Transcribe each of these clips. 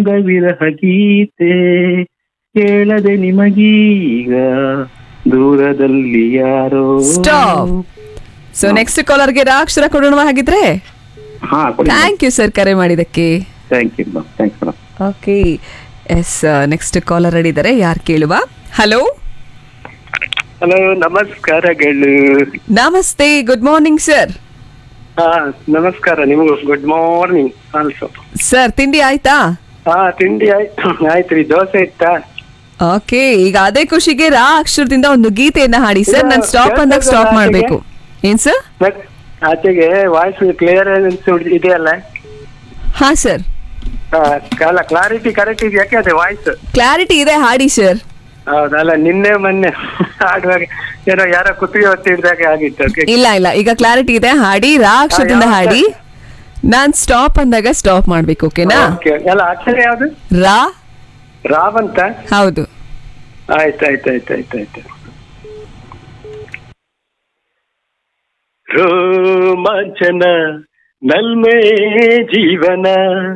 ನೊಂದ ವಿರಹ ಗೀತೆ ಕೇಳದೆ ನಿಮಗೀಗ ದೂರದಲ್ಲಿ ಯಾರೋ Stop. ಸೊ ನೆಕ್ಸ್ಟ್ ಕಾಲರ್ಗೆ ರಾ ಅಕ್ಷರ ಕೊಡೋಣ ಹಾಗಿದ್ರೆ ಹಾ ಕೊಡಿ ಥ್ಯಾಂಕ್ ಯು ಸರ್ ಕರೆ ಮಾಡಿದ್ದಕ್ಕೆ thank you madam thanks madam okay yes next caller ಇದ್ದಾರೆ ಯಾರು ಕೇಳುವ ಹಲೋ ಹಲೋ ನಮಸ್ಕಾರಗಳು ನಮಸ್ತೆ ಗುಡ್ ಮಾರ್ನಿಂಗ್ ಸರ್ ಹಾ ನಮಸ್ಕಾರ ನಿಮಗೂ ಗುಡ್ ಮಾರ್ನಿಂಗ್ ಆಲ್ಸೋ ಸರ್ ತಿಂಡಿ ಆಯ್ತಾ ಹಾ ತಿಂಡಿ ಆಯ್ತು ಆಯ್ತ್ರಿ ದೋಸೆ ಇತ್ತಾ ಓಕೆ ಈಗ ಅದೇ ಖುಷಿಗೆ ರಾ ಅಕ್ಷರದಿಂದ ಒಂದು ಗೀತೆಯನ್ನ ಹಾಡಿ ಸರ್ ನಾನು ಇಲ್ಲ, ಸ್ಟಾಪ್ ಅಂದಾಗ ಕೇಳ್ತದಲ್ಲ ಸ್ಟಾಪ್ ಆಚೆಗೆ? ಮಾಡಬೇಕು ಏನ್ ಸರ್ ಮತ್ ಆಚೆಗೆ ವಾಯ್ಸ್ ಕ್ಲಿಯರ್ ಇದೆಯಲ್ಲ ಹಾ ಸರ್ ಅಲ್ಲ ಕ್ಲಾರಿಟಿ ಕರೆಕ್ಟ್ ಇದೆ ಯಾಕೆ ಅದೇ ವಾಯ್ಸ್ ಕ್ಲಾರಿಟಿ ಇದೆ ಹಾಡಿ ಸರ್ ಹೌದಲ್ಲ ನಿನ್ನೆ ಮೊನ್ನೆ ಆಡುವಾಗ ಏನೋ ಯಾರೋ ಕುತ್ತಿಗೆ ಒತ್ತಿ ಹಿಡ್ದಾಗೆ ಆಗಿತ್ತು ಅದಕ್ಕೆ ಇಲ್ಲ ಇಲ್ಲ ಈಗ ಕ್ಲಾರಿಟಿ ಇದೆ ಹಾಡಿ ರಾ ಅಕ್ಷರದಿಂದ ಯಾವ ಹಾಡಿ ನಾನ್ ಸ್ಟಾಪ್ ಅಂದಾಗ ಸ್ಟಾಪ್ ಮಾಡ್ಬೇಕು ಓಕೆನಾ ಓಕೆ ಅಲ್ಲ ಅಕ್ಷರ ಯಾವ್ದು ರಾ ರಾವ್ ಅಂತ ಹೌದು ಆಯ್ತು ಆಯ್ತು ಆಯ್ತು ಆಯ್ತು ಆಯ್ತು ರೋಮಾಂಚನ ನಲ್ಮೆ ಜೀವನ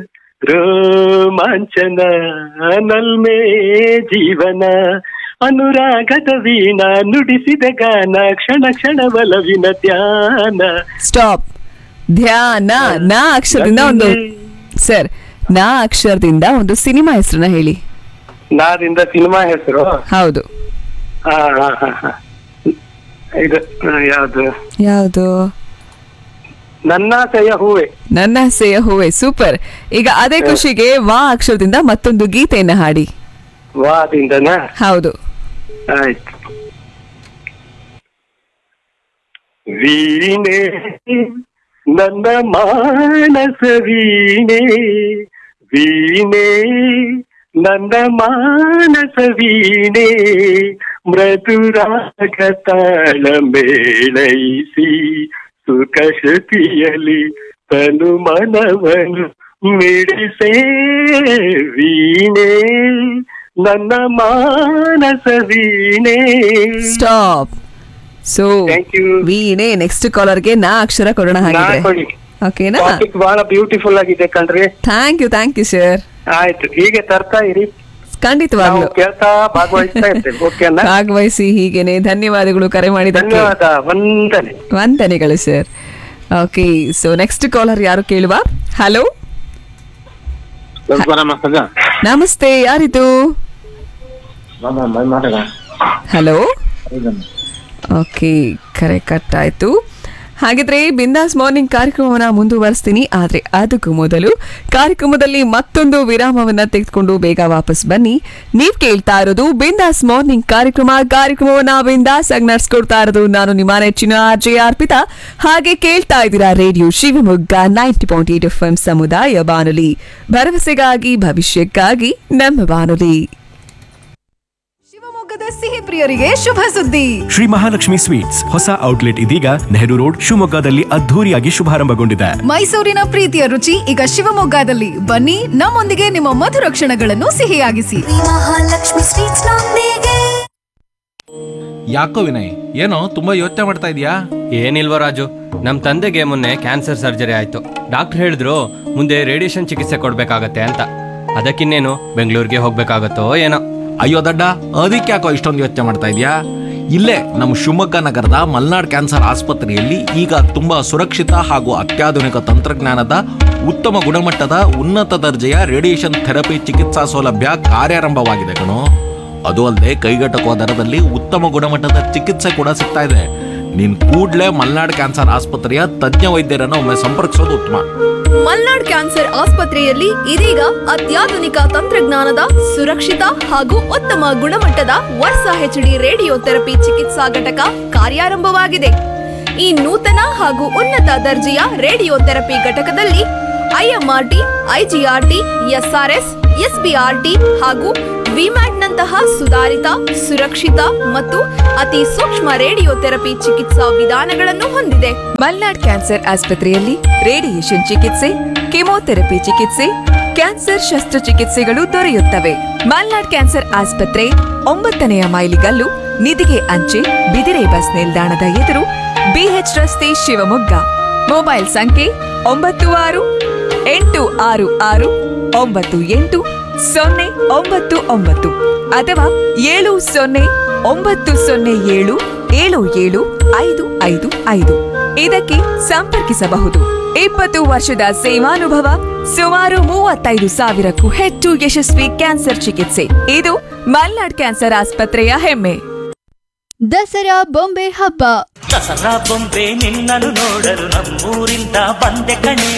ರೋಮಾಂಚನ ನಲ್ಮೆ ಜೀವನ ಅನುರಾಗದ ವೀಣ ನುಡಿಸಿದ ಗಾನ ಕ್ಷಣ ಕ್ಷಣ ಒಲವಿನ ಧ್ಯಾನ ಸ್ಟಾಪ್ ಧ್ಯಾನ ನಾ ಅಕ್ಷರದಿಂದ ಒಂದು ಸರ್ ನಾ ಅಕ್ಷರದಿಂದ ಒಂದು ಸಿನಿಮಾ ಹೆಸರನ್ನ ಹೇಳಿ ನಾದಿಂದ ಸಿನಿಮಾ ಹೆಸರು ಹೌದು ಹಾ ಹಾ ಹಾ ಹಾ ಇದು ಆ, ಯಾವ್ದು ಯಾವುದು ನನ್ನಾಸೆಯ ಹೂವೆ ನನ್ನ ಹಸೆಯ ಹೂವೆ ಸೂಪರ್ ಈಗ ಅದೇ ಖುಷಿಗೆ ವಾ ಅಕ್ಷರದಿಂದ ಮತ್ತೊಂದು ಗೀತೆಯನ್ನ ಹಾಡಿ ವಾದಿಂದನಾ ಹೌದು ಆಯ್ತು ವೀಣೆ ನನ್ನ ಮಾನಸ ವೀಣೆ ವೀಣೆ ನನ್ನ ಮಾನಸ ವೀಣೆ ಮೃದುರಾಗ ತಾಳ ಮೇಳೈಸಿ ಸುಖ ಶ್ರುತಿಯಲಿ ತನು ಮನವನು ಮಿಡಿಸೇ ವೀಣೆ ನನ್ನ ಮಾನಸ ವೀಣೆ ಸ್ಟಾಪ್ ಸೊ Thank you. ವೀಣೆ ನೆಕ್ಸ್ಟ್ ಕಾಲರ್ಗೆ ನಾ ಅಕ್ಷರ ಕೊಡೋಣ ನಾ ಹಾಗಿದ್ರೆ ಕೊಡಿ. ಓಕೆನಾ ಟಾಪಿಕ್ ಬಹಳ ಬ್ಯೂಟಿಫುಲ್ ಆಗಿದೆ ಕಣ್ರಿ thank you thank you sir ಆಯ್ತು ಹೀಗೆ ತರ್ತಾ ಇರಿ ನಾವು ಖಂಡಿತವಾಗ್ಲು ಕೇಳ್ತಾ ಭಾಗವಹಿಸ್ತಾ ಇರ್ತೇವೆ ಓಕೆನಾ ಭಾಗವಹಿಸಿ ಹೀಗೇನೆ ಧನ್ಯವಾದಗಳು ಕರೆ ಮಾಡಿದ್ದಕ್ಕೆ ಧನ್ಯವಾದ ವಂದನೆ ವಂದನೆಗಳು sir okay so next caller ಯಾರು ಕೇಳುವ ಹಲೋ ನಮಸ್ತೆ ಯಾರಿದು ಹಲೋ ಓಕೆ ಕರೆ ಕಟ್ ಆಯ್ತು ಹಾಗಿದ್ರೆ ಬಿಂದಾಸ್ ಮಾರ್ನಿಂಗ್ ಕಾರ್ಯಕ್ರಮವನ್ನ ಮುಂದುವರಿಸ್ತೀನಿ ಆದ್ರೆ ಅದಕ್ಕೂ ಮೊದಲು ಕಾರ್ಯಕ್ರಮದಲ್ಲಿ ಮತ್ತೊಂದು ವಿರಾಮವನ್ನ ತೆಗೆದುಕೊಂಡು ಬೇಗ ವಾಪಸ್ ಬನ್ನಿ ನೀವ್ ಕೇಳ್ತಾ ಇರೋದು ಬಿಂದಾಸ್ ಮಾರ್ನಿಂಗ್ ಕಾರ್ಯಕ್ರಮ ಕಾರ್ಯಕ್ರಮವನ್ನ ಬಿಂದಾಸ್ ಆಗಿ ನಡ್ಸ್ಕೊಡ್ತಾ ಇರೋದು ನಾನು ನಿಮ್ಮ ನೆಚ್ಚಿನ ಆರ್ಜೆ ಅರ್ಪಿತಾ ಹಾಗೆ ಕೇಳ್ತಾ ಇದ್ದೀರಾ radio Shivamogga ninety point eight F M ಸಮುದಾಯ ಬಾನುಲಿ ಭರವಸೆಗಾಗಿ ಭವಿಷ್ಯಕ್ಕಾಗಿ ನಮ್ಮ ಬಾನುಲಿ ಶಿವಮೊಗ್ಗದ ಸಿಹಿ ಪ್ರಿಯರಿಗೆ ಶುಭ ಸುದ್ದಿ ಶ್ರೀ ಮಹಾಲಕ್ಷ್ಮಿ ಸ್ವೀಟ್ಸ್ ಹೊಸ ಔಟ್ಲೆಟ್ ಇದೀಗ ನೆಹರು ರೋಡ್ ಶಿವಮೊಗ್ಗದಲ್ಲಿ ಅದ್ಧೂರಿಯಾಗಿ ಶುಭಾರಂಭಗೊಂಡಿದೆ ಮೈಸೂರಿನ ಪ್ರೀತಿಯ ರುಚಿ ಈಗ ಶಿವಮೊಗ್ಗದಲ್ಲಿ ಬನ್ನಿ ನಮ್ಮೊಂದಿಗೆ ನಿಮ್ಮ ಮಧುರ ಕ್ಷಣಗಳನ್ನು ಸಿಹಿಯಾಗಿಸಿ ಮಹಾಲಕ್ಷ್ಮಿ ಸ್ವೀಟ್ಸ್ ನೊಂದಿಗೆ ಯಾಕೋ ವಿನಯ್ ಏನೋ ತುಂಬಾ ಯೋಚನೆ ಮಾಡ್ತಾ ಇದೀಯಾ ಏನಿಲ್ವ ರಾಜು ನಮ್ಮ ತಂದೆಗೆ ಮೊನ್ನೆ ಕ್ಯಾನ್ಸರ್ ಸರ್ಜರಿ ಆಯ್ತು ಡಾಕ್ಟರ್ ಹೇಳಿದ್ರು ಮುಂದೆ ರೇಡಿಯೇಷನ್ ಚಿಕಿತ್ಸೆ ಕೊಡ್ಬೇಕಾಗತ್ತೆ ಅಂತ ಅದಕ್ಕಿನ್ನೇನು ಬೆಂಗಳೂರಿಗೆ ಹೋಗ್ಬೇಕಾಗತ್ತೋ ಏನೋ ಅಯ್ಯೋ ದಡ್ಡ ಅದಕ್ಕೆ ಯಾಕೋ ಇಷ್ಟೊಂದು ಯೋಚನೆ ಮಾಡ್ತಾ ಇದೀಯಾ ಇಲ್ಲೇ ನಮ್ಮ ಶಿವಮೊಗ್ಗ ನಗರದ ಮಲ್ನಾಡ್ ಕ್ಯಾನ್ಸರ್ ಆಸ್ಪತ್ರೆಯಲ್ಲಿ ಈಗ ತುಂಬಾ ಸುರಕ್ಷಿತ ಹಾಗೂ ಅತ್ಯಾಧುನಿಕ ತಂತ್ರಜ್ಞಾನದ ಉತ್ತಮ ಗುಣಮಟ್ಟದ ಉನ್ನತ ದರ್ಜೆಯ ರೇಡಿಯೇಷನ್ ಥೆರಪಿ ಚಿಕಿತ್ಸಾ ಸೌಲಭ್ಯ ಕಾರ್ಯಾರಂಭವಾಗಿದೆ ಕಣೋ ಅದು ಅಲ್ಲದೆ ಕೈಗೆಟಕುವ ದರದಲ್ಲಿ ಉತ್ತಮ ಗುಣಮಟ್ಟದ ಚಿಕಿತ್ಸೆ ಕೂಡ ಸಿಗ್ತಾ ಇದೆ ನೀನ್ ಕೂಡ್ಲೇ ಮಲ್ನಾಡ್ ಕ್ಯಾನ್ಸರ್ ಆಸ್ಪತ್ರೆಯ ತಜ್ಞ ವೈದ್ಯರನ್ನು ಒಮ್ಮೆ ಸಂಪರ್ಕಿಸೋದು ಉತ್ತಮ ಮಲ್ನಾಡ್ ಕ್ಯಾನ್ಸರ್ ಆಸ್ಪತ್ರೆಯಲ್ಲಿ ಇದೀಗ ಅತ್ಯಾಧುನಿಕ ತಂತ್ರಜ್ಞಾನದ ಸುರಕ್ಷಿತ ಹಾಗೂ ಉತ್ತಮ ಗುಣಮಟ್ಟದ ವರ್ಷ ಹೆಚ್ಡಿ ರೇಡಿಯೋ ಥೆರಪಿ ಚಿಕಿತ್ಸಾ ಘಟಕ ಕಾರ್ಯಾರಂಭವಾಗಿದೆ ಈ ನೂತನ ಹಾಗೂ ಉನ್ನತ ದರ್ಜೆಯ ರೇಡಿಯೋ ಥೆರಪಿ ಘಟಕದಲ್ಲಿ ಐಎಂಆರ್ಟಿ ಐಜಿಆರ್ಟಿ ಎಸ್ಆರ್ಎಸ್ ಎಸ್ಬಿಆರ್ಟಿ ಹಾಗೂ ವಿಮ್ಯಾಟ್ನಂತಹ ಸುಧಾರಿತ ಸುರಕ್ಷಿತ ಮತ್ತು ಅತಿ ಸೂಕ್ಷ್ಮ ರೇಡಿಯೋ ಥೆರಪಿ ಚಿಕಿತ್ಸಾ ವಿಧಾನಗಳನ್ನು ಹೊಂದಿದೆ ಮಲ್ನಾಡ್ ಕ್ಯಾನ್ಸರ್ ಆಸ್ಪತ್ರೆಯಲ್ಲಿ ರೇಡಿಯೇಷನ್ ಚಿಕಿತ್ಸೆ ಕೆಮೊಥೆರಪಿ ಚಿಕಿತ್ಸೆ ಕ್ಯಾನ್ಸರ್ ಶಸ್ತ್ರಚಿಕಿತ್ಸೆಗಳು ದೊರೆಯುತ್ತವೆ ಮಲ್ನಾಡ್ ಕ್ಯಾನ್ಸರ್ ಆಸ್ಪತ್ರೆ ಒಂಬತ್ತನೆಯ ಮೈಲಿಗಲ್ಲು ನಿಧಿಗೆ ಅಂಚೆ ಬಿದಿರೆ ಬಸ್ ನಿಲ್ದಾಣದ ಎದುರು ಬಿಎಚ್ ರಸ್ತೆ ಶಿವಮೊಗ್ಗ ಮೊಬೈಲ್ ಸಂಖ್ಯೆ ಒಂಬತ್ತು ಆರು ಎಂಟು ಆರು ಆರು ಒಂಬತ್ತು ಎಂಟು ಸೊನ್ನೆ ಒಂಬತ್ತು ಒಂಬತ್ತು ಅಥವಾ ಏಳು ಸೊನ್ನೆ ಒಂಬತ್ತು ಸೊನ್ನೆ ಏಳು ಏಳು ಏಳು ಐದು ಐದು ಐದು ಇದಕ್ಕೆ ಸಂಪರ್ಕಿಸಬಹುದು ಇಪ್ಪತ್ತು ವರ್ಷದ ಸೇವಾನುಭವ ಸುಮಾರು ಮೂವತ್ತೈದು ಸಾವಿರಕ್ಕೂ ಹೆಚ್ಚು ಯಶಸ್ವಿ ಕ್ಯಾನ್ಸರ್ ಚಿಕಿತ್ಸೆ ಇದು ಮಲ್ನಾಡ್ ಕ್ಯಾನ್ಸರ್ ಆಸ್ಪತ್ರೆಯ ಹೆಮ್ಮೆ ದಸರಾ ಬೊಂಬೆ ಹಬ್ಬ ದಸರಾ ಬೊಂಬೆ ನಿನ್ನನ್ನು ನೋಡಲು ನಮ್ಮೂರಿಂದ ಬಂದೆ ಕಣೆ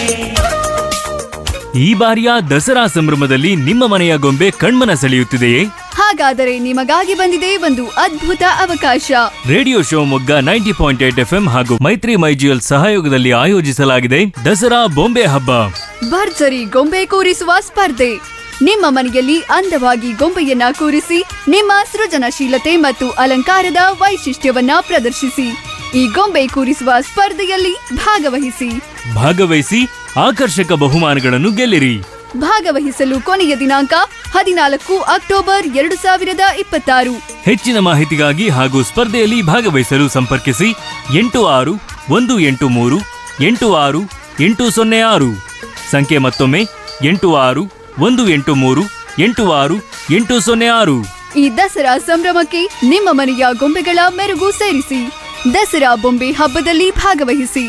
ಈ ಬಾರಿಯ ದಸರಾ ಸಂಭ್ರಮದಲ್ಲಿ ನಿಮ್ಮ ಮನೆಯ ಗೊಂಬೆ ಕಣ್ಮನ ಸೆಳೆಯುತ್ತಿದೆಯೇ ಹಾಗಾದರೆ ನಿಮಗಾಗಿ ಬಂದಿದೆ ಒಂದು ಅದ್ಭುತ ಅವಕಾಶ radio Shivamogga ninety point eight FM ಹಾಗೂ ಮೈತ್ರಿ ಮೈಜಿಎಲ್ ಸಹಯೋಗದಲ್ಲಿ ಆಯೋಜಿಸಲಾಗಿದೆ ದಸರಾ ಬೊಂಬೆ ಹಬ್ಬ ಭರ್ಜರಿ ಗೊಂಬೆ ಕೂರಿಸುವ ಸ್ಪರ್ಧೆ ನಿಮ್ಮ ಮನೆಯಲ್ಲಿ ಅಂದವಾಗಿ ಗೊಂಬೆಯನ್ನ ಕೂರಿಸಿ ನಿಮ್ಮ ಸೃಜನಶೀಲತೆ ಮತ್ತು ಅಲಂಕಾರದ ವೈಶಿಷ್ಟ್ಯವನ್ನ ಪ್ರದರ್ಶಿಸಿ ಈ ಗೊಂಬೆ ಕೂರಿಸುವ ಸ್ಪರ್ಧೆಯಲ್ಲಿ ಭಾಗವಹಿಸಿ ಭಾಗವಹಿಸಿ ಆಕರ್ಷಕ ಬಹುಮಾನಗಳನ್ನು ಗೆಲ್ಲಿರಿ ಭಾಗವಹಿಸಲು ಕೊನೆಯ ದಿನಾಂಕ ಹದಿನಾಲ್ಕು ಅಕ್ಟೋಬರ್ ಎರಡು ಸಾವಿರದ ಇಪ್ಪತ್ತಾರು ಹೆಚ್ಚಿನ ಮಾಹಿತಿಗಾಗಿ ಹಾಗೂ ಸ್ಪರ್ಧೆಯಲ್ಲಿ ಭಾಗವಹಿಸಲು ಸಂಪರ್ಕಿಸಿ ಎಂಟು ಆರು ಒಂದು ಎಂಟು ಮೂರು ಎಂಟು ಆರು ಎಂಟು ಸೊನ್ನೆ ಆರು ಸಂಖ್ಯೆ ಮತ್ತೊಮ್ಮೆ ಎಂಟು ಆರು ಒಂದು ಎಂಟು ಮೂರು ಎಂಟು ಆರು ಎಂಟು ಸೊನ್ನೆ ಆರು ಈ ದಸರಾ ಸಂಭ್ರಮಕ್ಕೆ ನಿಮ್ಮ ಮನೆಯ ಗೊಂಬೆಗಳ ಮೆರುಗು ಸೇರಿಸಿ ದಸರಾ ಬೊಂಬೆ ಹಬ್ಬದಲ್ಲಿ ಭಾಗವಹಿಸಿ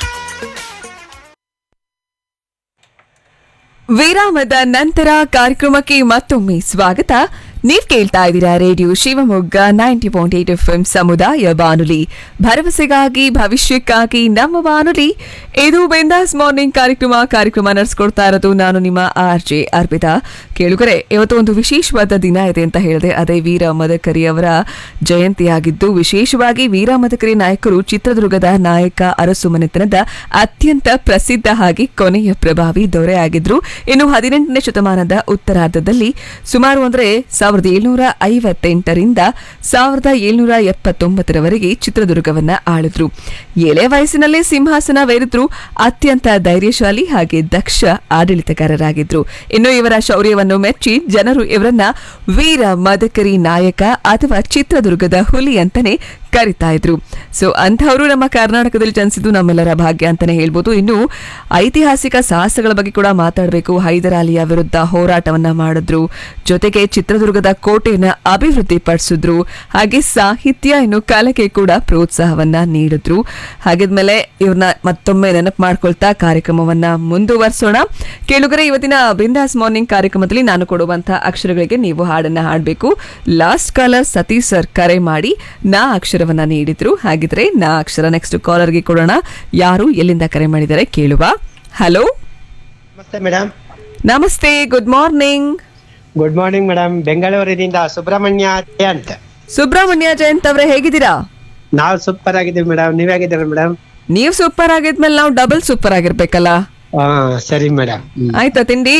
ವಿರಾಮದ ನಂತರ ಕಾರ್ಯಕ್ರಮಕ್ಕೆ ಮತ್ತೊಮ್ಮೆ ಸ್ವಾಗತ ನೀವ್ ಕೇಳ್ತಾ ಇದ್ದೀರಾ radio Shivamogga ninety point eight F ಸಮುದಾಯ ಬಾನುಲಿ ಭರವಸೆಗಾಗಿ ಭವಿಷ್ಯಕ್ಕಾಗಿ ನಮ್ಮ ಬಾನುಲಿ ಇದು ಬೆಂದಾಸ್ ಮಾರ್ನಿಂಗ್ ಕಾರ್ಯಕ್ರಮ ಕಾರ್ಯಕ್ರಮ ನಡೆಸ್ಕೊಡ್ತಾ ಇರೋದು ನಾನು ನಿಮ್ಮ ಆರ್ ಜೆ ಅರ್ಪಿತಾ ಕೇಳುಗರೆ ಇವತ್ತು ಒಂದು ವಿಶೇಷವಾದ ದಿನ ಇದೆ ಅಂತ ಹೇಳಿದೆ ಅದೇ ವೀರ ಮದಕರಿ ಅವರ ಜಯಂತಿಯಾಗಿದ್ದು ವಿಶೇಷವಾಗಿ ವೀರ ಮದಕರಿ ನಾಯಕರು ಚಿತ್ರದುರ್ಗದ ನಾಯಕ ಅರಸು ಮನೆತನದ ಅತ್ಯಂತ ಪ್ರಸಿದ್ಧ ಹಾಗೆ ಕೊನೆಯ ಪ್ರಭಾವಿ ದೊರೆಯಾಗಿದ್ರು ಇನ್ನು ಹದಿನೆಂಟನೇ ಶತಮಾನದ ಉತ್ತರಾರ್ಧದಲ್ಲಿ ಸುಮಾರು ಅಂದರೆ ಸಾವಿರದ ಏಳ್ನೂರ ಐವತ್ತೆಂಟರಿಂದ ಸಾವಿರದ ಏಳ್ನೂರ ಎಪ್ಪತ್ತೊಂಬತ್ತರವರೆಗೆ ಚಿತ್ರದುರ್ಗವನ್ನ ಆಳಿದ್ರು ಎಳೆ ವಯಸ್ಸಿನಲ್ಲೇ ಸಿಂಹಾಸನವೇರಿದ್ರು ಅತ್ಯಂತ ಧೈರ್ಯಶಾಲಿ ಹಾಗೆ ದಕ್ಷ ಆಡಳಿತಗಾರರಾಗಿದ್ರು ಇನ್ನು ಇವರ ಶೌರ್ಯವನ್ನು ಮೆಚ್ಚಿ ಜನರು ಇವರನ್ನ ವೀರ ಮದಕರಿ ನಾಯಕ ಅಥವಾ ಚಿತ್ರದುರ್ಗದ ಹುಲಿ ಅಂತಾನೆ ಕರಿತಾ ಇದ್ರು ಸೊ ಅಂಥವರು ನಮ್ಮ ಕರ್ನಾಟಕದಲ್ಲಿ ಜನಿಸಿದ್ದು ನಮ್ಮೆಲ್ಲರ ಭಾಗ್ಯ ಅಂತಾನೆ ಹೇಳ್ಬೋದು ಇನ್ನು ಐತಿಹಾಸಿಕ ಸಾಹಸಗಳ ಬಗ್ಗೆ ಕೂಡ ಮಾತಾಡಬೇಕು ಹೈದರಾಲಿಯ ವಿರುದ್ಧ ಹೋರಾಟವನ್ನ ಮಾಡಿದ್ರು ಜೊತೆಗೆ ಚಿತ್ರದುರ್ಗದ ಕೋಟೆಯನ್ನ ಅಭಿವೃದ್ಧಿ ಪಡಿಸಿದ್ರು ಹಾಗೆ ಸಾಹಿತ್ಯ ಇನ್ನು ಕಲೆಗೆ ಕೂಡ ಪ್ರೋತ್ಸಾಹವನ್ನ ನೀಡಿದ್ರು ಹಾಗಿದ್ಮೇಲೆ ಇವ್ರನ್ನ ಮತ್ತೊಮ್ಮೆ ನೆನಪು ಮಾಡ್ಕೊಳ್ತಾ ಕಾರ್ಯಕ್ರಮವನ್ನ ಮುಂದುವರಿಸೋಣ ಕೇಳುಗರೆ ಇವತ್ತಿನ ಬಿಂದಾಸ್ ಮಾರ್ನಿಂಗ್ ಕಾರ್ಯಕ್ರಮದಲ್ಲಿ ನಾನು ಕೊಡುವಂತಹ ಅಕ್ಷರಗಳಿಗೆ ನೀವು ಹಾಡನ್ನ ಹಾಡಬೇಕು ಲಾಸ್ಟ್ ಕಾಲರ್ ಸತೀಶ್ ಸರ್ ಕರೆ ಮಾಡಿ ನಾ ಅಕ್ಷರವನ್ನ ನೀಡಿದ್ರು ಹಾಗಿದ್ರೆ ನಾ ಅಕ್ಷರ ನೆಕ್ಸ್ಟ್ ಕಾಲರ್ಗೆ ಕೊಡೋಣ ಯಾರು ಎಲ್ಲಿಂದ ಕರೆ ಮಾಡಿದ್ದಾರೆ ಕೇಳುವ ಹಲೋ ನಮಸ್ತೆ ಮೇಡಮ್ ನಮಸ್ತೆ good morning good morning madam ಬೆಂಗಳೂರಿನಿಂದ ಸುಬ್ರಹ್ಮಣ್ಯ ಕೆ ಅಂತ ಸುಬ್ರಹ್ಮಣ್ಯ ಜಯಂತ್ ಅವರೇ ಹೇಗಿದ್ದೀರಾ ನಾವು ಸೂಪರ್ ಆಗಿದ್ದೀವಿ ಮೇಡಮ್ ನೀವ್ ಹೇಗಿದ್ದೀರಾ ಮೇಡಮ್ ನೀವು ಸೂಪರ್ ಆಗಿದ್ಮೇಲೆ ನಾವು ಡಬಲ್ ಸೂಪರ್ ಆಗಿರ್ಬೇಕಲ್ಲ ಹಾ ಸರಿ ಮೇಡಮ್ ಆಯ್ತಾ ತಿಂಡಿ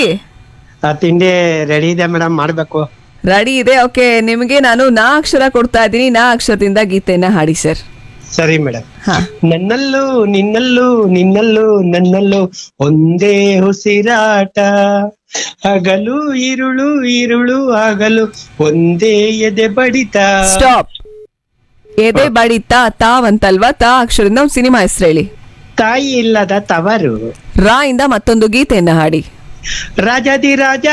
ತಿಂಡಿ ರೆಡಿ ಇದೆ ಮೇಡಮ್ ಮಾಡ್ಬೇಕು ರೆಡಿ ಇದೆ ಓಕೆ ನಿಮಗೆ ನಾನು ನಾ ಅಕ್ಷರ ಕೊಡ್ತಾ ಇದ್ದೀನಿ ನಾ ಅಕ್ಷರದಿಂದ ಗೀತೆಯನ್ನ ಹಾಡಿ ಸರ್ ಸರಿ ಮೇಡಮ್ ನನ್ನಲ್ಲೂ ನಿನ್ನಲ್ಲೂ ನಿನ್ನಲ್ಲೂ ನನ್ನಲ್ಲೂ ಒಂದೇ ಉಸಿರಾಟ ಹಗಲು ಇರುಳು ಇರುಳು ಆಗಲು ಒಂದೇ ಎದೆ ಬಡಿತ ಸ್ಟಾಪ್ ಎದೆ ಬಡಿತಾ ತಾವಂತಲ್ವಾ ತಾ ಅಕ್ಷರದಿಂದ ಒಂದು ಸಿನಿಮಾ ಹೆಸರು ಹೇಳಿ ತಾಯಿ ಇಲ್ಲದ ತವರು ರಾ ಇಂದ ಮತ್ತೊಂದು ಗೀತೆಯನ್ನ ಹಾಡಿ ರಾಜಾದಿ ರಾಜ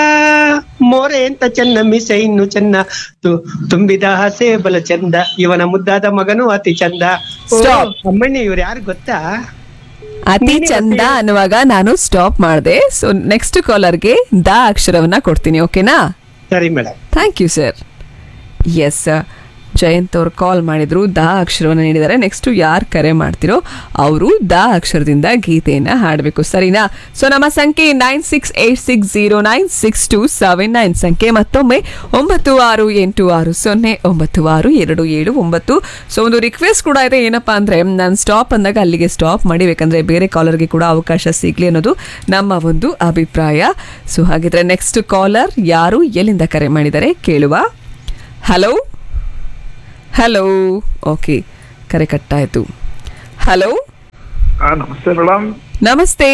ಮೋರೆ ಅಂತ ಚೆನ್ನ ಮೀಸೆ ಇನ್ನು ಚೆನ್ನ ತು- ತುಂಬಿದ ಹಸೆ ಬಲ ಚಂದ ಇವನ ಮುದ್ದಾದ ಮಗನು ಅತಿ ಚಂದ ಓ, Stop. ಅಮ್ಮಣ್ಣಿ ಇವ್ರು ಯಾರು ಗೊತ್ತಾ ಅತಿ ಚಂದ ಅನ್ನುವಾಗ ನಾನು ಸ್ಟಾಪ್ ಮಾಡಿದೆ ಸೊ ನೆಕ್ಸ್ಟ್ ಕಾಲರ್ಗೆ ದ ಅಕ್ಷರವನ್ನ ಕೊಡ್ತೀನಿ ಓಕೆನಾ ಸರಿ madam thank you sir S Jayant ಅವ್ರು ಕಾಲ್ ಮಾಡಿದ್ರು ದ ಅಕ್ಷರವನ್ನು ನೀಡಿದ್ದಾರೆ ನೆಕ್ಸ್ಟ್ ಯಾರು ಕರೆ ಮಾಡ್ತಿರೋ ಅವರು ದ ಅಕ್ಷರದಿಂದ ಗೀತೆಯನ್ನ ಹಾಡಬೇಕು ಸರಿನಾ ಸೊ ನಮ್ಮ ಸಂಖ್ಯೆ nine six eight six zero nine six two seven nine ಸಂಖ್ಯೆ ಮತ್ತೊಮ್ಮೆ ಒಂಬತ್ತು ಆರು ಎಂಟು ಆರು ಸೊನ್ನೆ ಒಂಬತ್ತು ಆರು ಎರಡು ಏಳು ಒಂಬತ್ತು ಸೊ ಒಂದು ರಿಕ್ವೆಸ್ಟ್ ಕೂಡ ಇದೆ ಏನಪ್ಪಾ ಅಂದ್ರೆ ನಾನು ಸ್ಟಾಪ್ ಅಂದಾಗ ಅಲ್ಲಿಗೆ ಸ್ಟಾಪ್ ಮಾಡಿ ಬೇಕಂದ್ರೆ ಬೇರೆ ಕಾಲರ್ಗೆ ಕೂಡ ಅವಕಾಶ ಸಿಗ್ಲಿ ಅನ್ನೋದು ನಮ್ಮ ಒಂದು ಅಭಿಪ್ರಾಯ ಸೊ ಹಾಗಿದ್ರೆ ನೆಕ್ಸ್ಟ್ ಕಾಲರ್ ಯಾರು ಎಲ್ಲಿಂದ ಕರೆ ಮಾಡಿದ್ದಾರೆ ಕೇಳುವ ಹಲೋ ಹಲೋ ಓಕೆ ಕರೆ ಕಟ್ಟಾಯಿತು ಹಲೋ ನಮಸ್ತೆ ಮೇಡಮ್ ನಮಸ್ತೆ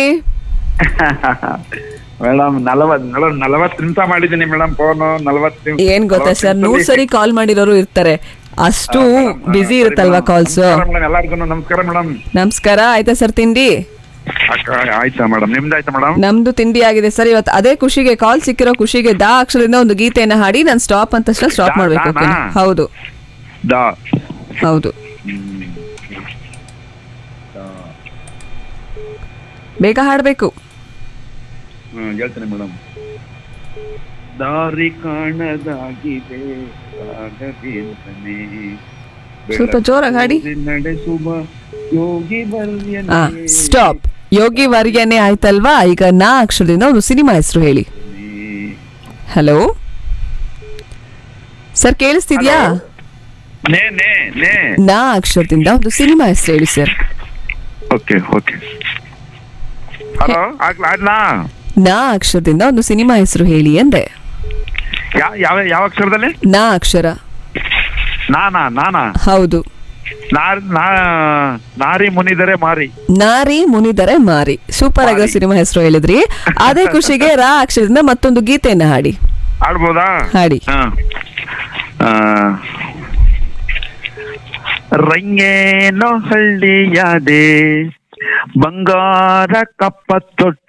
ಮೇಡಮ್ ನಲವತ್ ಮೇಡಮ್ ನಲವತ್ತು ನಿಮಿಷ ಮಾಡಿದ್ದೀನಿ ಮೇಡಮ್ ಫೋನು ನಲವತ್ತು ನಿಮಿಷ ಏನ್ ಗೊತ್ತಾ ಸರ್ ನೂರ್ ಸರಿ ಕಾಲ್ ಮಾಡಿರೋರು ಇರ್ತಾರೆ ಅಷ್ಟು ಬ್ಯುಸಿ ಇರುತ್ತಲ್ವಾ ಕಾಲ್ಸ್ ಮೇಡಮ್ ಎಲ್ಲರಿಗೂ ನಮಸ್ಕಾರ ಮೇಡಮ್ ನಮಸ್ಕಾರ ಆಯ್ತಾ ಸರ್ ತಿಂಡಿ ಅಕ್ಕ ಆಯ್ತಾ ಮೇಡಮ್ ನಿಮ್ದಾಯ್ತಾ ಮೇಡಮ್ ನಮ್ದು ತಿಂಡಿ ಆಗಿದೆ ಸರ್ ಇವತ್ತು ಅದೇ ಖುಷಿಗೆ ಕಾಲ್ ಸಿಕ್ಕಿರೋ ಖುಷಿಗೆ ದಾ ಅಕ್ಷರದಿಂದ ಒಂದು ಗೀತೆಯನ್ನ ಹಾಡಿ ನಾನು ಸ್ಟಾಪ್ ಅಂತ ಸ್ಟಾಪ್ ದಾ- ಮಾಡ್ಬೇಕು ದಾನಾ? ಓಕೆನಾ? ಹೌದು ದಾ ಹೌದು ಬೇಗ ಹಾಡ್ಬೇಕು ಹ್ಮ್ ಹೇಳ್ತೇನೆ ಮೇಡಮ್ ದಾರಿ ಕಾಣದಾಗಿದೆ ಕಾಣಬೇಕನೆ. ಸ್ವಲ್ಪ ಜೋರಾಗಿ ಹಾಡಿ. ಬೆಳಕು ನಡೆಸುವ ಯೋಗಿ ಬರ್ಯನೆ. ಆ ಸ್ಟಾಪ್ ಯೋಗಿ ವರ್ಯನೇ ಆಯ್ತಲ್ವಾ ಈಗ ನಾ ಅಕ್ಷರದಿಂದ ಒಂದು ಸಿನಿಮಾ ಹೆಸರು ಹೇಳಿ ಹಲೋ ಸರ್ ಕೇಳಿಸ್ತಿದ್ಯಾ ನೇ ನೇ ನೇ ನಾ ಅಕ್ಷರದಿಂದ ಒಂದು ಸಿನಿಮಾ ಹೆಸರು ಹೇಳಿ ಸರ್ ಓಕೆ ಓಕೆ ಹಲೋ ಆಗ್ಲಾ ಆಗ್ಲಾ ನಾ ಅಕ್ಷರದಿಂದ ಒಂದು ಸಿನಿಮಾ ಹೆಸರು ಹೇಳಿ ಅಂದೆ ಯಾ- ಯಾವ ಯಾವ ಅಕ್ಷರದಲ್ಲಿ ನಾ ಅಕ್ಷರ ನಾನಾ ನಾನಾ ಹೌದು ನಾರ್ ನಾ ನಾರಿ ಮುನಿದರೆ ಮಾರಿ ನಾರಿ ಮುನಿದರೆ ಮಾರಿ ಸೂಪರ್ ಆಗಿರೋ ಸಿನಿಮಾ ಹೆಸರು ಹೇಳಿದ್ರಿ ಅದೇ ಖುಷಿಗೆ ರಾ ಅಕ್ಷರದಿಂದ ಮತ್ತೊಂದು ಗೀತೆಯನ್ನ ಹಾಡಿ ಆಡ್ಬೋದಾ ಹಾಡಿ ಹಾ ಆ, ರಂಗೇನೋ ಹಳ್ಳಿಯಾದೆ ಬಂಗಾರ ಕಪ್ಪ ತೊಟ್ಟ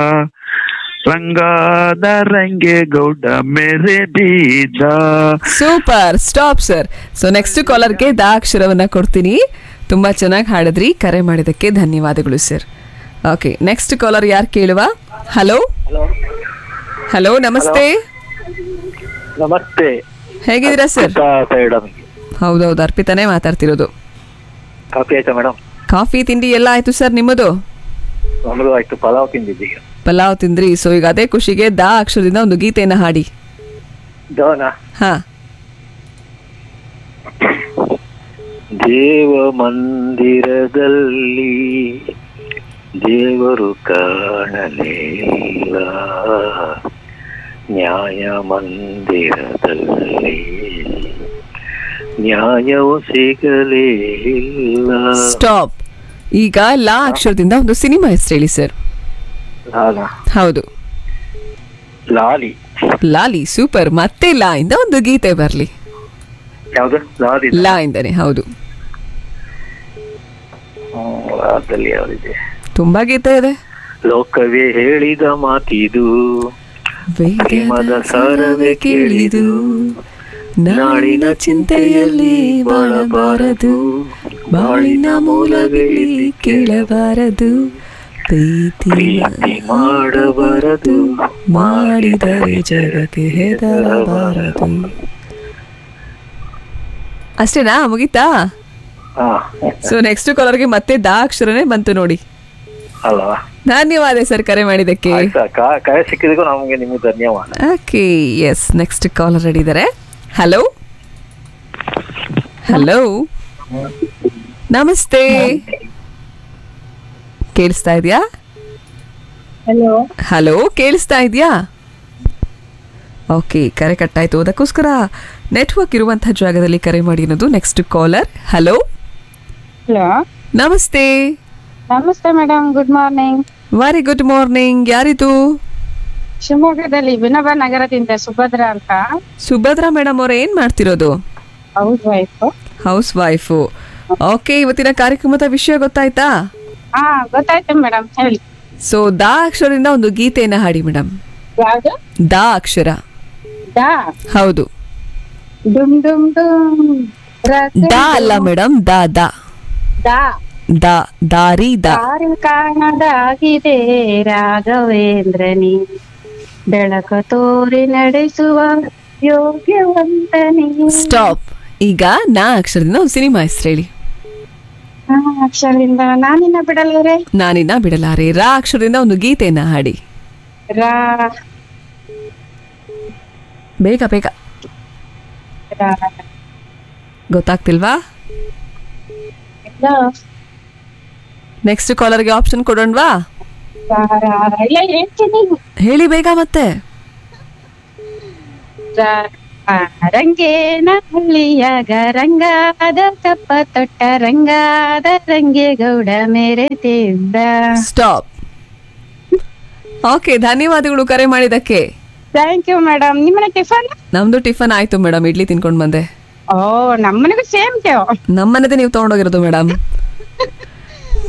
ರಂಗಾದ ರಂಗೆ ಗೌಡ ಮೇರೆ ಬೀದ super stop sir so next ಕಾಲರ್ಗೆ ದಾ ಅಕ್ಷರವನ್ನ ಕೊಡ್ತೀನಿ ತುಂಬಾ ಚೆನ್ನಾಗಿ ಹಾಡಿದ್ರಿ ಕರೆ ಮಾಡಿದಕ್ಕೆ ಧನ್ಯವಾದಗಳು ಸರ್ ಓಕೆ ನೆಕ್ಸ್ಟ್ ಕಾಲರ್ ಯಾರು ಕೇಳುವ ಹಲೋ ಹಲೋ ನಮಸ್ತೆ ನಮಸ್ತೆ ಹೇಗಿದ್ದೀರಾ ಸರ್ ಮೇಡಮ್ ಹೌದೌದು ಅರ್ಪಿತಾನೇ ಮಾತಾಡ್ತಿರೋದು ಕಾಫಿ ಆಯ್ತಾ ಮೇಡಮ್ ಕಾಫಿ ತಿಂಡಿ ಎಲ್ಲ ಆಯ್ತು ಸರ್ ನಿಮ್ಮದು ನಮ್ದು ಆಯ್ತು ಪಲಾವ್ ತಿಂದಿದ್ದೀಗ ಪಲಾವ್ ತಿಂದ್ರಿ ಸೊ ಈಗ ಅದೇ ಖುಷಿಗೆ ದಾ ಅಕ್ಷರದಿಂದ ಒಂದು ಗೀತೆಯನ್ನ ಹಾಡಿ ದವನ ಹಾ ದೇವ ಮಂದಿರದಲ್ಲಿ ದೇವರು ಕಾಣಲಿಲ್ಲ ನ್ಯಾಯ ಮಂದಿರದಲ್ಲಿ ನ್ಯಾಯವು ಸಿಗಲಿಲ್ಲ ಸ್ಟಾಪ್ ಈಗ ಲಾ ಅಕ್ಷರದಿಂದ ಒಂದು ಸಿನಿಮಾ ಹೆಸರು ಹೇಳಿ ಸರ್ ಲಾಲ ಹೌದು ಲಾಲಿ ಲಾಲಿ ಸೂಪರ್ ಮತ್ತೆ ಲಾ ಇಂದ ಒಂದು ಗೀತೆ ಬರ್ಲಿ ಯಾವ್ದು ಲಾಲಿ ಲಾ ಇಂದನೆ ಹೌದು ಹ್ಮ್, ಲಾದಲ್ಲಿ ಯಾವ್ದಿದೆ ತುಂಬಾ ಗೀತೆ ಇದೆ ಲೋಕವೇ ಹೇಳಿದ ಮಾತಿದು ಪ್ರೇಮದ ಸಾರವೇ ಕೇಳಿದು ನಾಳಿನ ಚಿಂತೆಯಲ್ಲಿ ಬಾಳಬಾರದು ಬಾಳಿನ ಮೂಲಗಳಲ್ಲಿ ಕೇಳಬಾರದು ಪ್ರೀತಿ ಮಾಡಬಾರದು ಮಾಡಿದರೆ ಜಗಕ್ಕೆ ಹೆದರಬಾರದು ಅಷ್ಟೇನಾ ಮುಗೀತಾ ಹಾ ಸೊ ನೆಕ್ಸ್ಟ್ ಕಾಲರ್ಗೆ ಮತ್ತೆ ದಾ ಅಕ್ಷರನೇ ಬಂತು ನೋಡಿ ಅಲ್ವಾ ಧನ್ಯವಾದ ಸರ್ ಕರೆ ಮಾಡಿದ್ದಕ್ಕೆ ಆಯ್ತಾ ಕಾ- ಕರೆ ಸಿಕ್ಕಿದಕ್ಕೂ ನಮಗೆ ನಿಮಗೆ ಧನ್ಯವಾದ okay yes next caller ready ಇದ್ದಾರೆ ಹಲೋ ಹಲೋ ನಮಸ್ತೆ ಕೇಳಿಸ್ತಾ ಇದೆಯಾ ಹಲೋ ಹಲೋ ಕೇಳಿಸ್ತಾ ಇದೆಯಾ ಓಕೆ ಕರೆ ಕಟ್ಟಾಯ್ತು ಅದಕ್ಕೋಸ್ಕರ ನೆಟ್ವರ್ಕ್ ಇರುವಂತಹ ಜಾಗದಲ್ಲಿ ಕರೆ ಮಾಡಿ ಅನ್ನೋದು ನೆಕ್ಸ್ಟ್ ಕಾಲರ್ ಹಲೋ ಹಲೋ ನಮಸ್ತೆ ನಮಸ್ತೆ madam good morning very good morning ಯಾರಿದು ಶಿವಮೊಗ್ಗದಲ್ಲಿ ವಿನೋಬ ನಗರದಿಂದ ಸುಭದ್ರ ಅಂತ ಸುಭದ್ರಾ ಮೇಡಮ್ ಅವ್ರ ಏನ್ ಮಾಡ್ತಿರೋದು housewife housewife okay ಇವತ್ತಿನ ಕಾರ್ಯಕ್ರಮದ ವಿಷಯ ಗೊತ್ತಾಯ್ತಾ ಹಾ ಗೊತ್ತಾಯ್ತು ಮೇಡಮ್ ಹೇಳಿ ಸೊ ದಾ ಅಕ್ಷರದಿಂದ ಒಂದು ಗೀತೆಯನ್ನ ಹಾಡಿ ಮೇಡಮ್ ಯಾವ್ದು ದಾ ಅಕ್ಷರ ದಾ ಹೌದು ಡುಮ್ ಡುಮ್ ಡುಮ್ ರತಿ ದಾ ಅಲ್ಲ ಮೇಡಮ್ ದಾ ದಾ ದಾ ದಾ ದಾರಿ ದಾ ದಾರಿ ಕಾಣದಾಗಿದೆ ರಾಘವೇಂದ್ರನಿ ಬೆಳಕ ತೋರಿ ನಡೆಸುವ ಯೋಗ್ಯವಂತನಿ ಸ್ಟಾಪ್ ಈಗ ನಾ ಅಕ್ಷರದಿಂದ ಒಂದು ಸಿನಿಮಾ ಹೆಸರು ಹೇಳಿ ಹಾ, ಅಕ್ಷರದಿಂದ ನಾನಿನ್ನ ಬಿಡಲಾರೆ ನಾನಿನ್ನ ಬಿಡಲಾರೆ ರಾ ಅಕ್ಷರದಿಂದ ಒಂದು ಗೀತೆಯನ್ನ ಹಾಡಿ ರಾ ಬೇಗ ಬೇಗ ರಾ ಗೊತ್ತಾಗ್ತಿಲ್ವಾ ಇಲ್ಲ, ನೆಕ್ಸ್ಟ್ ಕಾಲರ್ಗೆ ಆಪ್ಷನ್ ಕೊಡೋಣವಾ ರಾ, ರಾ, ರಾ. ಇಲ್ಲ ಹೇಳ್ತೀನಿ ಹೇಳಿ ಬೇಗ ಮತ್ತೆ ರಾ- ಆ, ರಂಗೇನ ಹಳ್ಳಿಯಾಗ ರಂಗಾದ ಕಪ್ಪ ತೊಟ್ಟ ರಂಗಾದ ರಂಗೇಗೌಡ ಮೆರೆತಿದ್ದ ಸ್ಟಾಪ್ ಓಕೆ ಧನ್ಯವಾದಗಳು ಕರೆ ಮಾಡಿದಕ್ಕೆ ಥ್ಯಾಂಕ್ ಯು ಮೇಡಮ್ ನಿಮ್ಮನೆ ಟಿಫನ್ ನಮ್ದು ಟಿಫನ್ ಆಯ್ತು ಮೇಡಮ್ ಇಡ್ಲಿ ತಿನ್ಕೊಂಡ್ ಬಂದೆ ಓ ನಮ್ಮನೆಗೂ ಸೇಮ್ ಟೇವ್ ನಮ್ಮನೆದೇ ನೀವು ತಗೊಂಡೋಗಿರೋದು madam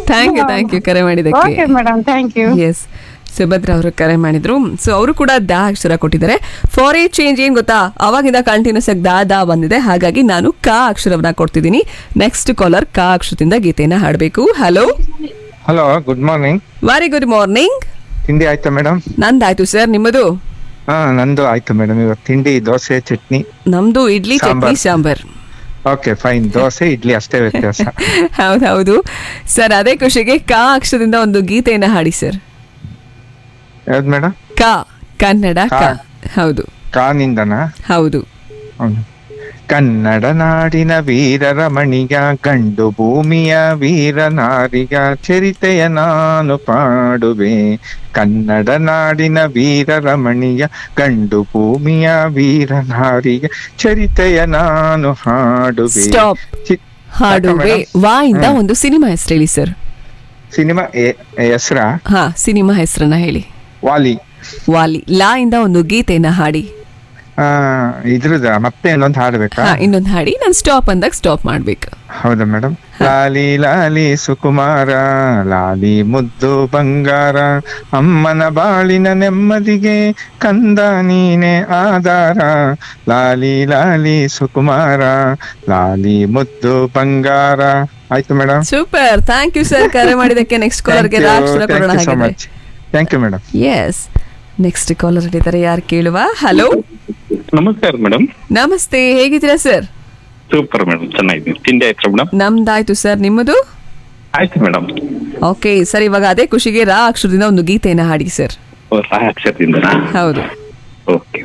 thank you thank you ಕರೆ ಓಕೆ ಮಾಡಿದ್ದಕ್ಕೆ madam thank you S Subhadra ಅವರು ಕರೆ ಮಾಡಿದ್ರು ಸೊ ಅವರು ಕೂಡ ದಾ ಅಕ್ಷರ ಕೊಟ್ಟಿದ್ದಾರೆ ಫಾರ್ ಎ ಚೇಂಜ್ ಏನ್ ಗೊತ್ತಾ ಅವಾಗಿಂದ ಕಂಟಿನ್ಯೂಸ್ ಆಗಿ ದಾ ದಾ ಬಂದಿದೆ ಹಾಗಾಗಿ ನಾನು ಕ ಅಕ್ಷರವನ್ನ ಕೊಡ್ತಿದ್ದೀನಿ ನೆಕ್ಸ್ಟ್ ಕಾಲರ್ ಕ ಅಕ್ಷರದಿಂದ ಗೀತೆಯನ್ನ ಹಾಡಬೇಕು hello hello good morning very good morning ತಿಂಡಿ ಆಯ್ತಾ ಮೇಡಮ್ ನಂದಾಯ್ತು ಸರ್ ನಿಮ್ಮದು ಹಾ ನಂದು ಆಯ್ತು ಮೇಡಮ್ ಇವತ್ತು ತಿಂಡಿ ದೋಸೆ ಚಟ್ನಿ ನಮ್ದು ಇಡ್ಲಿ ಚಟ್ನಿ ಸಾಂಬಾರ್ ಓಕೆ ಫೈನ್ ದೋಸೆ ಇಡ್ಲಿ ಅಷ್ಟೇ ವ್ಯತ್ಯಾಸ ಹೌದೌದು ಸರ್ ಅದೇ ಖುಷಿಗೆ ಕ ಅಕ್ಷರದಿಂದ ಒಂದು ಗೀತೆಯನ್ನ ಹಾಡಿ ಸರ್ ಯಾವ್ದು ಮೇಡಮ್ ಕ ಕನ್ನಡ ಕ ಕಾ. ಹೌದು ಕಾನಿಂದನಾ ಹೌದು ಹೌದು. ಕನ್ನಡ ನಾಡಿನ ವೀರರ ಮಣಿಯ ಗಂಡು ಭೂಮಿಯ ವೀರ ನಾರಿಗ ಚರಿತೆಯ ನಾನು ಪಾಡುವೆ ಕನ್ನಡ ನಾಡಿನ ವೀರರ ಮಣಿಯ ಗಂಡು ಭೂಮಿಯ ವೀರ ನಾರಿಗ ಚರಿತೆಯ ನಾನು ಹಾಡುವೆ ಸ್ಟಾಪ್ ಚಿ- ಹಾಡುವೆ ಯಾಕೆ ವಾ ಇಂದ ಹ್ಮ್. ಒಂದು ಸಿನಿಮಾ ಹೆಸರು ಹೇಳಿ ಸರ್ ಸಿನಿಮಾ ಹೆಸರ ಹಾ ಸಿನಿಮಾ ಹೆಸರನ್ನ ಹೇಳಿ ವಾಲಿ ವಾಲಿ ಲಾ ಇಂದ ಒಂದು ಗೀತೆಯನ್ನ ಹಾಡಿ ಆ ಇದ್ರದ ಮತ್ತೆ ಇನ್ನೊಂದು ಹಾಡ್ಬೇಕಾ ಹಾ ಇನ್ನೊಂದು ಹಾಡಿ ನಾನು ಸ್ಟಾಪ್ ಅಂದಾಗ ಸ್ಟಾಪ್ ಮಾಡ್ಬೇಕು ಹೌದಾ ಮೇಡಮ್ ಲಾಲಿ ಲಾಲಿ ಸುಕುಮಾರ ಲಾಲಿ ಮುದ್ದು ಬಂಗಾರ ಅಮ್ಮನ ಬಾಳಿನ ನೆಮ್ಮದಿಗೆ ಕಂದ ನೀನೆ ಆಧಾರ ಲಾಲಿ ಲಾಲಿ ಸುಕುಮಾರ ಲಾಲಿ ಮುದ್ದು ಬಂಗಾರ ಆಯ್ತು madam super thank you sir ಕರೆ ಮಾಡಿದಕ್ಕೆ ನೆಕ್ಸ್ಟ್ ಕಾಲರ್ಗೆ ರಾಕ್ಷರ ಕೊಡೋಣ ಹಾಗಿದ್ರೆ thank you madam yes next caller ಹಿಡಿತಾರೆ ಯಾರು ಕೇಳುವ ಹಲೋ ನಮಸ್ಕಾರ ಮೇಡಮ್ ನಮಸ್ತೆ ಹೇಗಿದ್ದೀರಾ ಸರ್ ಸೂಪರ್ ಮೇಡಮ್ ಚೆನ್ನಾಗಿದ್ದೀನಿ ತಿಂಡಿ ಆಯ್ತಾ ಮೇಡಮ್ ನಮ್ದಾಯ್ತು ಸರ್ ನಿಮ್ಮದು ಆಯ್ತು ಮೇಡಮ್ ಓಕೆ ಸರ್ ಇವಾಗ ಅದೇ ಖುಷಿಗೆ ರಾ ಅಕ್ಷರದಿಂದ ಒಂದು ಗೀತೆಯನ್ನ ಹಾಡಿ ಸರ್ ಅಕ್ಷರದಿಂದನಾ ಹೌದು ಓಕೆ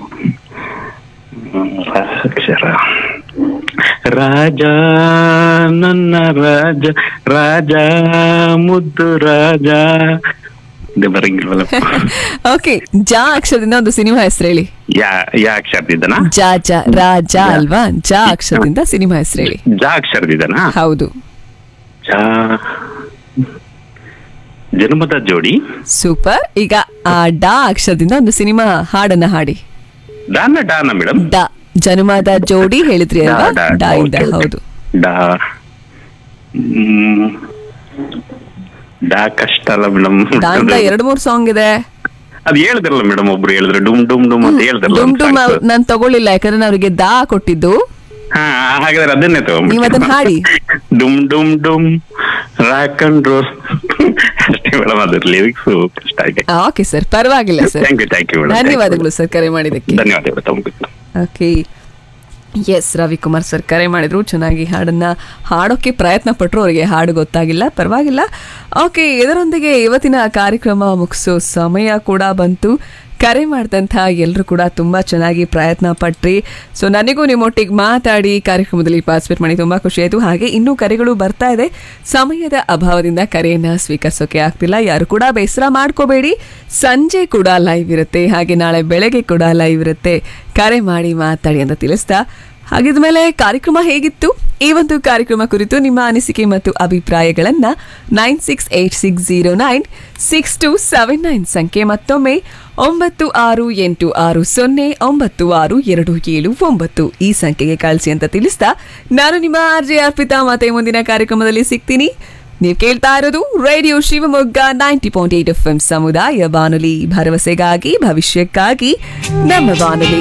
ಅಕ್ಷರ ರಾಜ ನನ್ನ ರಾಜ ರಾಜ ಮುದ್ದು ರಾಜ ಇದು ಬರಂಗಿಲ್ವಲ್ಲ ಓಕೆ ಜಾ ಅಕ್ಷರದಿಂದ ಒಂದು ಸಿನಿಮಾ ಹೆಸರು ಹೇಳಿ ಯಾ ಯಾ ಅಕ್ಷರದಿದ್ದನಾ ಜಾ ಜಾ ರಾಜ ಅಲ್ವಾ ಜಾ ಅಕ್ಷರದಿಂದ ಸಿನಿಮಾ ಹೆಸರು ಹೇಳಿ ಜಾ ಅಕ್ಷರದಿದ್ದನಾ ಹೌದು ಜಾ ಜನ್ಮದ ಜೋಡಿ ಸೂಪರ್ ಈಗ ಆ ಡಾ ಅಕ್ಷರದಿಂದ ಒಂದು ಸಿನಿಮಾ ಹಾಡನ್ನ ಹಾಡಿ ಡಾನ ಡಾನ ಮೇಡಮ್ ಡ ಜನ್ಮದ ಜೋಡಿ ಹೇಳಿದ್ರಿ ಅಲ್ವಾ ಡಾ, ಡಾ, ಡಾ ಇಂದ okay, okay. ಹೌದು ಡಾ ಹ್ಮ್. ಡಾ ಕಷ್ಟ ಅಲ್ಲ ಮೇಡಮ್ ಡಾ ಇಂದ ಎರಡ್ ಮೂರ್ ಸಾಂಗ್ ಇದೆ ಅದು ಹೇಳಿದ್ರಲ್ಲ ಮೇಡಮ್ ಒಬ್ರು ಹೇಳಿದ್ರು ಡುಮ್ ಡುಮ್ ಡುಮ್ ಅಂತ ಹೇಳಿದ್ರಲ್ಲ ಡುಮ್ ಒಂದ್ ಡುಮ್ songs. ನಾನ್ ತಗೊಳ್ಳಿಲ್ಲ ಯಾಕಂದ್ರೆ ನಾನು ಅವ್ರಿಗೆ ದಾ ಕೊಟ್ಟಿದ್ದು ಹಾ ಹಾಗಾದ್ರೆ ಅದನ್ನೇ ನೀವ್ ಅದನ್ನ ಹಾಡಿ dum dum dum rock and roll ಅಷ್ಟೇ ಮೇಡಮ್ ಅದ್ರ ಲಿರಿಕ್ಸ್ ಕಷ್ಟ ಆಗಿದೆ ಓಕೆ ಸರ್ ಪರವಾಗಿಲ್ಲ sir thank you thank you madam ಧನ್ಯವಾದಗಳು ಸರ್ ಕರೆ ಮಾಡಿದ್ದಕ್ಕೆ ಧನ್ಯವಾದಗಳು ತಮಗೆ ಓಕೆ ಎಸ್ ರವಿಕುಮಾರ್ ಸರ್ ಕರೆ ಮಾಡಿದ್ರು ಚೆನ್ನಾಗಿ ಹಾಡನ್ನ ಹಾಡೋಕೆ ಪ್ರಯತ್ನ ಪಟ್ಟರು ಅವರಿಗೆ ಹಾಡು ಗೊತ್ತಾಗಿಲ್ಲ ಪರವಾಗಿಲ್ಲ ಓಕೆ ಇದರೊಂದಿಗೆ ಇವತ್ತಿನ ಕಾರ್ಯಕ್ರಮ ಮುಗಿಸೋ ಸಮಯ ಕೂಡ ಬಂತು ಕರೆ ಮಾಡಿದಂಥ ಎಲ್ಲರೂ ಕೂಡ ತುಂಬ ಚೆನ್ನಾಗಿ ಪ್ರಯತ್ನ ಪಟ್ರಿ ಸೊ ನನಗೂ ನಿಮ್ಮೊಟ್ಟಿಗೆ ಮಾತಾಡಿ ಕಾರ್ಯಕ್ರಮದಲ್ಲಿ ಪಾರ್ಟಿಸಿಪೇಟ್ ಮಾಡಿ ತುಂಬ ಖುಷಿ ಆಯಿತು ಹಾಗೆ ಇನ್ನೂ ಕರೆಗಳು ಬರ್ತಾ ಇದೆ ಸಮಯದ ಅಭಾವದಿಂದ ಕರೆಯನ್ನು ಸ್ವೀಕರಿಸೋಕೆ ಆಗ್ತಿಲ್ಲ ಯಾರು ಕೂಡ ಬೇಸರ ಮಾಡ್ಕೋಬೇಡಿ ಸಂಜೆ ಕೂಡ ಲೈವ್ ಇರುತ್ತೆ ಹಾಗೆ ನಾಳೆ ಬೆಳಗ್ಗೆ ಕೂಡ ಲೈವ್ ಇರುತ್ತೆ ಕರೆ ಮಾಡಿ ಮಾತಾಡಿ ಅಂತ ತಿಳಿಸ್ತಾ ಹಾಗಿದ್ಮೇಲೆ ಕಾರ್ಯಕ್ರಮ ಹೇಗಿತ್ತು ಈ ಒಂದು ಕಾರ್ಯಕ್ರಮ ಕುರಿತು ನಿಮ್ಮ ಅನಿಸಿಕೆ ಮತ್ತು ಅಭಿಪ್ರಾಯಗಳನ್ನ nine six eight six zero nine six two seven nine ಸಂಖ್ಯೆ ಮತ್ತೊಮ್ಮೆ ಒಂಬತ್ತು ಆರು ಎಂಟು ಆರು ಸೊನ್ನೆ ಒಂಬತ್ತು ಆರು ಎರಡು ಏಳು ಒಂಬತ್ತು ಈ ಸಂಖ್ಯೆಗೆ ಕಳಿಸಿ ಅಂತ ತಿಳಿಸ್ತಾ ನಾನು ನಿಮ್ಮ ಆರ್ ಜೆ ಅರ್ಪಿತಾ ಮತ್ತೆ ಮುಂದಿನ ಕಾರ್ಯಕ್ರಮದಲ್ಲಿ ಸಿಗ್ತೀನಿ ನೀವು ಕೇಳ್ತಾ ಇರೋದು radio Shivamogga ninety point eight F M ಸಮುದಾಯ ಬಾನುಲಿ ಭರವಸೆಗಾಗಿ ಭವಿಷ್ಯಕ್ಕಾಗಿ ನಮ್ಮ ಬಾನುಲಿ